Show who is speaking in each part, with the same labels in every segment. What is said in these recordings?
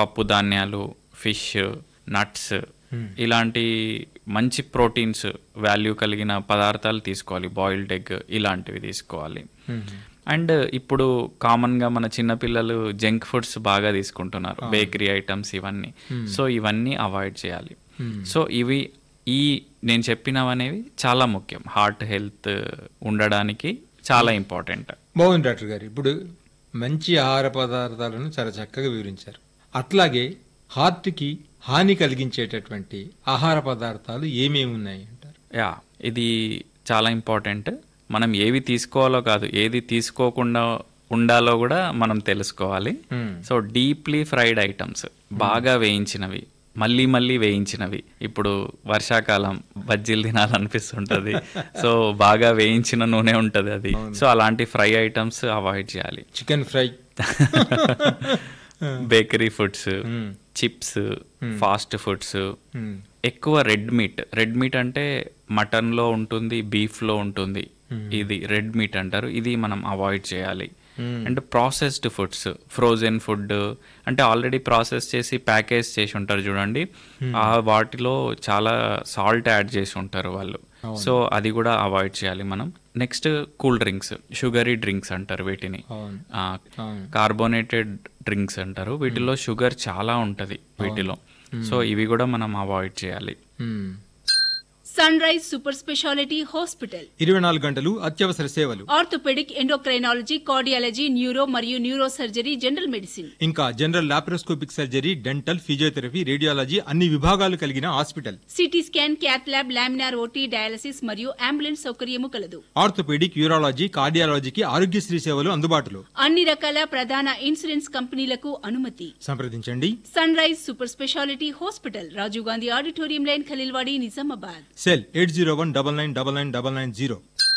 Speaker 1: పప్పు ధాన్యాలు fish nuts ఇలాంటి మంచి ప్రోటీన్స్ వాల్యూ కలిగిన పదార్థాలు తీసుకోవాలి బాయిల్డ్ ఎగ్ ఇలాంటివి తీసుకోవాలి అండ్ ఇప్పుడు కామన్గా మన చిన్నపిల్లలు జంక్ ఫుడ్స్ బాగా తీసుకుంటున్నారు బేకరీ ఐటమ్స్ ఇవన్నీ సో ఇవన్నీ అవాయిడ్ చేయాలి సో ఇవి ఈ నేను చెప్పినవనేవి చాలా ముఖ్యం హార్ట్ హెల్త్ ఉండడానికి చాలా ఇంపార్టెంట్
Speaker 2: బాగుంది డాక్టర్ గారు ఇప్పుడు మంచి ఆహార పదార్థాలను చాలా చక్కగా వివరించారు అట్లాగే హార్ట్కి హాని కలిగించేటటువంటి ఆహార పదార్థాలు ఏమేమి ఉన్నాయి అంటారు
Speaker 1: యా ఇది చాలా ఇంపార్టెంట్ మనం ఏవి తీసుకోవాలో కాదు ఏది తీసుకోకుండా ఉండాలో కూడా మనం తెలుసుకోవాలి
Speaker 2: Hmm.
Speaker 1: So deeply fried items బాగా వేయించినవి మళ్ళీ మళ్ళీ వేయించినవి ఇప్పుడు వర్షాకాలం బజ్జీలు తినాలనిపిస్తుంటది సో బాగా వేయించిన నూనె ఉంటది అది సో అలాంటి ఫ్రై ఐటమ్స్ అవాయిడ్ చేయాలి
Speaker 2: chicken fry
Speaker 1: bakery foods chips fast foods ఎక్కువ రెడ్ మీట్ రెడ్ మీట్ అంటే మటన్ లో ఉంటుంది బీఫ్ లో ఉంటుంది ఇది రెడ్ మీట్ అంటారు ఇది మనం అవాయిడ్ చేయాలి and processed foods frozen food అంటే ఆల్రెడీ ప్రాసెస్ చేసి ప్యాకేజ్ చేసి ఉంటారు చూడండి ఆ వాటిలో చాలా సాల్ట్ యాడ్ చేసి ఉంటారు వాళ్ళు సో అది కూడా అవాయిడ్ చేయాలి మనం next cool drinks sugary drinks అంటారు వీటిని
Speaker 2: అవును
Speaker 1: ఆ,
Speaker 2: అవును
Speaker 1: కార్బోనేటెడ్ డ్రింక్స్ అంటారు వీటిలో షుగర్ చాలా ఉంటది వీటిలో సో ఇవి కూడా మనం అవాయిడ్ చేయాలి
Speaker 2: మ్మ్.
Speaker 3: Sunrise super speciality hospital
Speaker 2: ఇరవై నాలుగు గంటలు అత్యవసర సేవలు
Speaker 3: ఆర్థోపెడిక్ ఎండోక్రైనాలజీ కార్డియాలజీ న్యూరో మరియు న్యూరో సర్జరీ జనరల్ మెడిసిన్
Speaker 2: ఇంకా general laparoscopic surgery dental physiotherapy radiology అన్ని విభాగాలు కలిగిన hospital
Speaker 3: CT scan cath lab laminar OT dialysis మరియు అంబులెన్స్ సౌకర్యము కలదు
Speaker 2: ఆర్థోపెడిక్ యూరాలజీ కార్డియాలజీకి ఆరోగ్యశ్రీ సేవలు అందుబాటులో
Speaker 3: అన్ని రకాల ప్రధాన ఇన్సూరెన్స్ కంపెనీలకు అనుమతి
Speaker 2: సంప్రదించండి
Speaker 3: sunrise super speciality hospital Rajiv Gandhi auditorium lane Khaleelwadi Nizamabad
Speaker 2: cell eight zero one double nine double nine double nine zero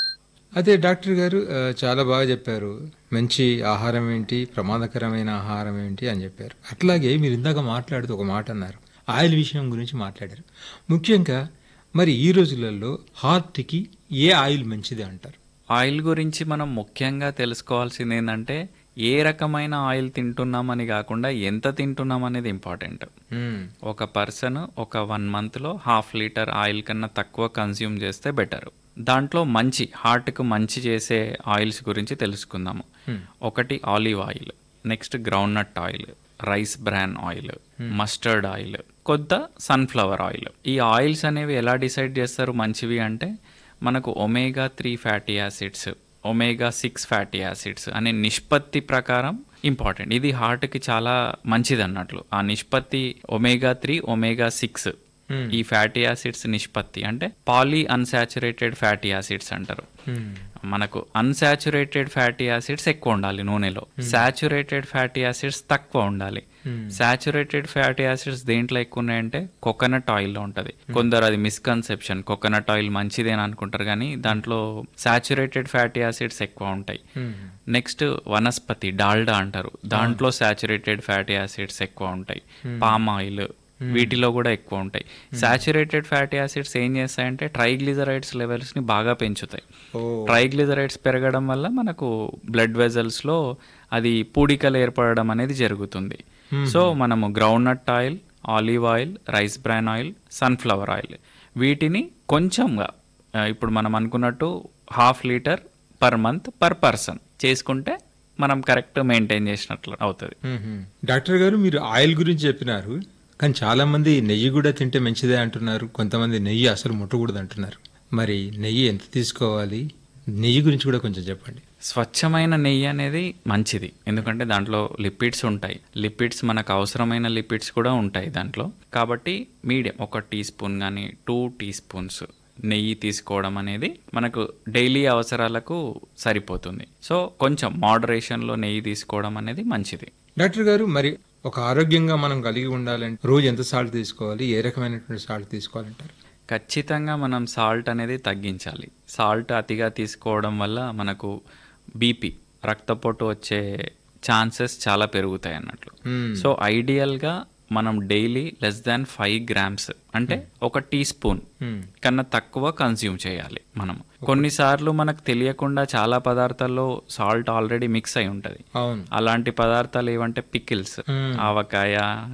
Speaker 2: అదే డాక్టర్ గారు ఆ, చాలా బాగా చెప్పారు మంచి ఆహారం ఏంటి ప్రమాదకరమైన ఆహారం ఏంటి అని చెప్పారు అట్లాగే మీరు ఇందాక మాట్లాడుతూ ఒక మాట అన్నారు ఆయిల్ విషయం గురించి మాట్లాడారు ముఖ్యంగా మరి ఈ రోజులలో హార్ట్కి ఏ ఆయిల్ మంచిది అంటారు
Speaker 1: ఆయిల్ గురించి మనం ముఖ్యంగా తెలుసుకోవాల్సింది ఏంటంటే ఏ రకమైన ఆయిల్ తింటున్నామని కాకుండా ఎంత తింటున్నాం అనేది ఇంపార్టెంట్
Speaker 2: మ్మ్.
Speaker 1: ఒక పర్సన్ ఒక వన్ మంత్లో హాఫ్ లీటర్ ఆయిల్ కన్నా తక్కువ కన్స్యూమ్ చేస్తే బెటర్ దాంట్లో మంచి హార్ట్కు మంచి చేసే ఆయిల్స్ గురించి తెలుసుకుందాము ఒకటి olive oil next groundnut oil rice bran oil mustard oil కొత్త సన్ఫ్లవర్ ఆయిల్ ఈ ఆయిల్స్ అనేవి ఎలా డిసైడ్ చేస్తారు మంచివి అంటే మనకు omega three fatty acids omega six fatty acids అనే నిష్పత్తి ప్రకారం ఇంపార్టెంట్ ఇది హార్ట్కి చాలా మంచిది అన్నట్లు ఆ నిష్పత్తి ఒమేగా త్రీ ఒమేగా సిక్స్ ఈ ఫ్యాటీ యాసిడ్స్ నిష్పత్తి అంటే పాలీ అన్సాచురేటెడ్ ఫ్యాటీ యాసిడ్స్ అంటారు మనకు అన్సాచురేటెడ్ ఫ్యాటీ యాసిడ్స్ ఎక్కువ ఉండాలి నూనెలో సాచురేటెడ్ ఫ్యాటీ యాసిడ్స్ తక్కువ ఉండాలి సాచురేటెడ్ ఫ్యాటీ యాసిడ్స్ దేంట్లో ఎక్కువ ఉన్నాయంటే కోకోనట్ ఆయిల్లో ఉంటది కొందరు అది మిస్కన్సెప్షన్ కోకోనట్ ఆయిల్ మంచిదేని అనుకుంటారు కానీ దాంట్లో సాచురేటెడ్ ఫ్యాటీ యాసిడ్స్ ఎక్కువ ఉంటాయి నెక్స్ట్ వనస్పతి డాల్డా అంటారు దాంట్లో సాచురేటెడ్ ఫ్యాటీ యాసిడ్స్ ఎక్కువ ఉంటాయి పామ్ ఆయిల్ వీటిలో కూడా ఎక్కువ ఉంటాయి సాచురేటెడ్ ఫ్యాటీ యాసిడ్స్ ఏం చేస్తాయంటే ట్రైగ్లిజరైడ్స్ లెవెల్స్ ని బాగా పెంచుతాయి
Speaker 2: ఓ
Speaker 1: ట్రైగ్లిజరైడ్స్ పెరగడం వల్ల మనకు బ్లడ్ వెజల్స్ లో అది పూడికలు ఏర్పడడం అనేది జరుగుతుంది సో మనము groundnut oil olive oil rice bran oil sunflower oil వీటిని కొంచెంగా ఆ, ఇప్పుడు మనం అనుకున్నట్టు half litre per month per person చేసుకుంటే మనం కరెక్ట్ మెయింటైన్ చేసినట్లు అవుతుంది
Speaker 2: మ్మ్. డాక్టర్ గారు మీరు ఆయిల్ గురించి చెప్పినారు కానీ చాలా మంది నెయ్యి కూడా తింటే మంచిదే అంటున్నారు కొంతమంది నెయ్యి అసలు ముట్టకూడదు అంటున్నారు మరి నెయ్యి ఎంత తీసుకోవాలి నెయ్యి గురించి కూడా కొంచెం చెప్పండి
Speaker 1: స్వచ్ఛమైన నెయ్యి అనేది మంచిది ఎందుకంటే దాంట్లో లిపిడ్స్ ఉంటాయి లిపిడ్స్ మనకు అవసరమైన లిపిడ్స్ కూడా ఉంటాయి దాంట్లో కాబట్టి మీడియం ఒక టీ స్పూన్ కానీ టూ టీ స్పూన్స్ నెయ్యి తీసుకోవడం అనేది మనకు డైలీ అవసరాలకు సరిపోతుంది సో కొంచెం మోడరేషన్లో నెయ్యి తీసుకోవడం అనేది మంచిది
Speaker 2: డాక్టర్ గారు మరి ఒక ఆరోగ్యంగా మనం కలిగి ఉండాలంటే రోజు ఎంత సాల్ట్ తీసుకోవాలి ఏ రకమైనటువంటి సాల్ట్ తీసుకోవాలంటారు
Speaker 1: ఖచ్చితంగా మనం సాల్ట్ అనేది తగ్గించాలి సాల్ట్ అతిగా తీసుకోవడం వల్ల మనకు బీపీ రక్తపోటు వచ్చే ఛాన్సెస్ చాలా పెరుగుతాయి అన్నట్లు
Speaker 2: Hmm.
Speaker 1: సో ఐడియల్గా మనం daily less than five grams అంటే ఒక టీ స్పూన్
Speaker 2: Hmm.
Speaker 1: కన్నా తక్కువ కన్స్యూమ్ చేయాలి మనం కొన్నిసార్లు మనకు తెలియకుండా చాలా పదార్థాల్లో సాల్ట్ ఆల్రెడీ మిక్స్ అయి ఉంటది
Speaker 2: అవును
Speaker 1: అలాంటి పదార్థాలు ఏవంటే పికిల్స్
Speaker 2: Hmm.
Speaker 1: ఆవకాయ